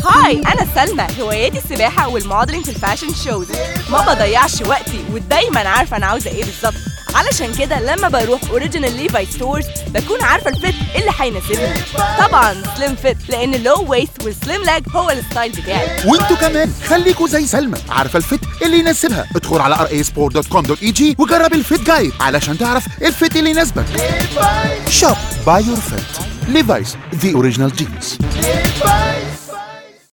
هاي انا سلمى هواياتي السباحه والموديلنج في الفاشن شوز ما بضيعش وقتي ودايما عارفه انا عاوزه ايه بالظبط علشان كده لما بروح اوريجينال ليفاي ستورز بكون عارفه الفيت اللي هيناسبني طبعا سليم فيت لان اللو ويست والسليم لاج هو الستايل بتاعي وانتوا كمان خليكوا زي سلمى عارفه الفيت اللي يناسبها ادخل على rasport.com.eg وجرب الفيت جايد علشان تعرف الفيت اللي يناسبك شوب باي يور فيت ليفايس ذا اوريجينال جينز